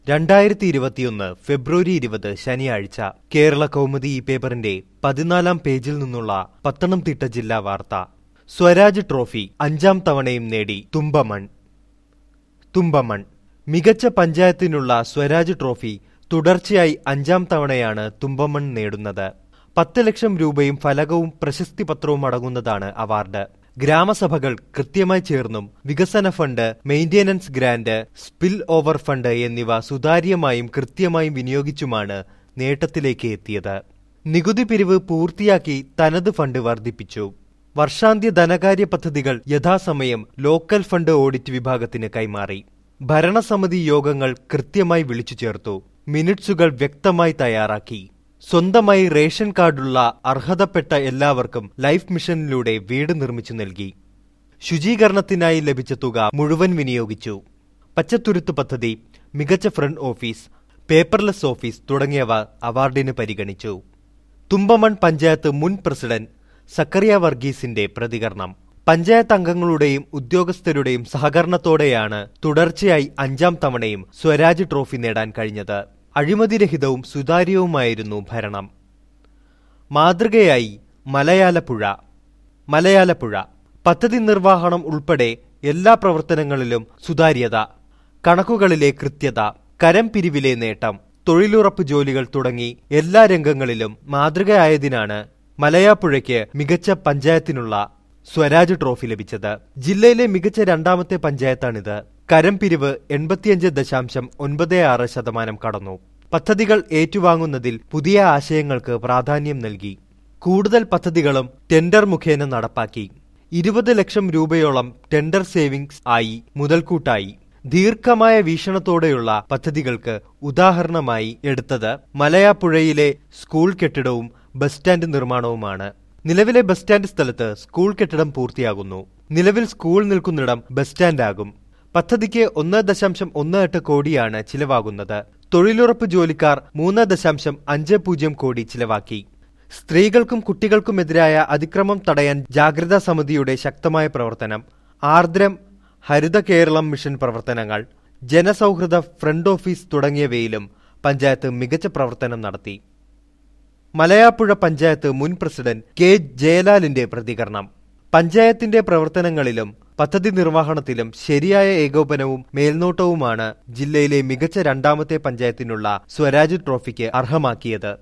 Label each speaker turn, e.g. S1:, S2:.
S1: രണ്ടായിരത്തി ഇരുപത്തിയൊന്ന് ഫെബ്രുവരി ഇരുപത് ശനിയാഴ്ച കേരള കൗമുദി ഈ പേപ്പറിന്റെ പതിനാലാം പേജിൽ നിന്നുള്ള പത്തനംതിട്ട ജില്ലാ വാർത്ത സ്വരാജ് ട്രോഫി അഞ്ചാം തവണയും നേടി തുമ്പമൺ തുമ്പമൺ മികച്ച പഞ്ചായത്തിനുള്ള സ്വരാജ് ട്രോഫി തുടർച്ചയായി അഞ്ചാം തവണയാണ് തുമ്പമൺ നേടുന്നത് പത്ത് ലക്ഷം രൂപയും ഫലകവും പ്രശസ്തി പത്രവും അടങ്ങുന്നതാണ് അവാർഡ് ഗ്രാമസഭകൾ കൃത്യമായി ചേർന്നും വികസന fund maintenance grant spill over fund എന്നിവ സുതാര്യമായും കൃത്യമായും വിനിയോഗിച്ചുമാണ് നേട്ടത്തിലേക്ക് എത്തിയത് നികുതി പിരിവ് പൂർത്തിയാക്കി തനത് ഫണ്ട് വർദ്ധിപ്പിച്ചു വർഷാന്ത്യ ധനകാര്യ പദ്ധതികൾ യഥാസമയം ലോക്കൽ ഫണ്ട് ഓഡിറ്റ് വിഭാഗത്തിന് കൈമാറി ഭരണസമിതി യോഗങ്ങൾ കൃത്യമായി വിളിച്ചു ചേർത്തു മിനിറ്റ്സുകൾ വ്യക്തമായി തയ്യാറാക്കി സ്വന്തമായി റേഷൻ കാർഡുള്ള അർഹതപ്പെട്ട എല്ലാവർക്കും ലൈഫ് മിഷനിലൂടെ വീട് നിർമ്മിച്ചു നൽകി ശുചീകരണത്തിനായി ലഭിച്ച തുക മുഴുവൻ വിനിയോഗിച്ചു പച്ചത്തുരുത്ത് പദ്ധതി മികച്ച ഫ്രണ്ട് ഓഫീസ് പേപ്പർലെസ് ഓഫീസ് തുടങ്ങിയവ അവാർഡിന് പരിഗണിച്ചു തുമ്പമൺ പഞ്ചായത്ത് മുൻ പ്രസിഡന്റ് സക്കറിയ വർഗീസിന്റെ പ്രതികരണം പഞ്ചായത്ത് അംഗങ്ങളുടെയും ഉദ്യോഗസ്ഥരുടെയും സഹകരണത്തോടെയാണ് തുടർച്ചയായി അഞ്ചാം തവണയും സ്വരാജ് ട്രോഫി നേടാൻ കഴിഞ്ഞത് അഴിമതിരഹിതവും സുതാര്യവുമായിരുന്നു ഭരണം മാതൃകയായി മലയാലപ്പുഴ മലയാലപ്പുഴ പദ്ധതി നിർവഹണം ഉൾപ്പെടെ എല്ലാ പ്രവർത്തനങ്ങളിലും സുതാര്യത കണക്കുകളിലെ കൃത്യത കരം പിരിവിലെ നേട്ടം തൊഴിലുറപ്പ് ജോലികൾ തുടങ്ങി എല്ലാ രംഗങ്ങളിലും മാതൃകയായതിനാണ് മലയാപ്പുഴയ്ക്ക് മികച്ച പഞ്ചായത്തിനുള്ള സ്വരാജ് ട്രോഫി ലഭിച്ചത് ജില്ലയിലെ മികച്ച രണ്ടാമത്തെ പഞ്ചായത്താണിത് കരം പിരിവ് എൺപത്തിയഞ്ച് ദശാംശം ഒൻപത് ആറ് ശതമാനം കടന്നു പദ്ധതികൾ ഏറ്റുവാങ്ങുന്നതിൽ പുതിയ ആശയങ്ങൾക്ക് പ്രാധാന്യം നൽകി കൂടുതൽ പദ്ധതികളും ടെൻഡർ മുഖേന നടപ്പാക്കി ഇരുപത് ലക്ഷം രൂപയോളം ടെൻഡർ സേവിംഗ്സ് ആയി മുതൽക്കൂട്ടായി ദീർഘമായ വീക്ഷണത്തോടെയുള്ള പദ്ധതികൾക്ക് ഉദാഹരണമായി എടുത്തത് മലയാപ്പുഴയിലെ സ്കൂൾ കെട്ടിടവും ബസ് സ്റ്റാൻഡ് നിർമ്മാണവുമാണ് നിലവിലെ ബസ് സ്റ്റാൻഡ് സ്ഥലത്ത് സ്കൂൾ കെട്ടിടം പൂർത്തിയാകുന്നു നിലവിൽ സ്കൂൾ നിൽക്കുന്നിടം ബസ് സ്റ്റാൻഡാകും പദ്ധതിക്ക് ഒന്ന് ദശാംശം ഒന്ന് എട്ട് കോടിയാണ് ചിലവാകുന്നത് തൊഴിലുറപ്പ് ജോലിക്കാർ മൂന്ന് ദശാംശം അഞ്ച് പൂജ്യം കോടി ചിലവാക്കി സ്ത്രീകൾക്കും കുട്ടികൾക്കുമെതിരായ അതിക്രമം തടയാൻ ജാഗ്രതാ സമിതിയുടെ ശക്തമായ പ്രവർത്തനം ആർദ്രം ഹരിത കേരളം മിഷൻ പ്രവർത്തനങ്ങൾ ജനസൗഹൃദ ഫ്രണ്ട് ഓഫീസ് തുടങ്ങിയവയിലും പഞ്ചായത്ത് മികച്ച പ്രവർത്തനം നടത്തി മലയാപ്പുഴ പഞ്ചായത്ത് മുൻ പ്രസിഡന്റ് കെ ജയലാലിന്റെ പ്രതികരണം പഞ്ചായത്തിന്റെ പ്രവർത്തനങ്ങളിലും പദ്ധതി നിർവഹണത്തിലും ശരിയായ ഏകോപനവും മേൽനോട്ടവുമാണ് ജില്ലയിലെ മികച്ച രണ്ടാമത്തെ പഞ്ചായത്തിനുള്ള സ്വരാജ് ട്രോഫിക്ക് അർഹമാക്കിയത്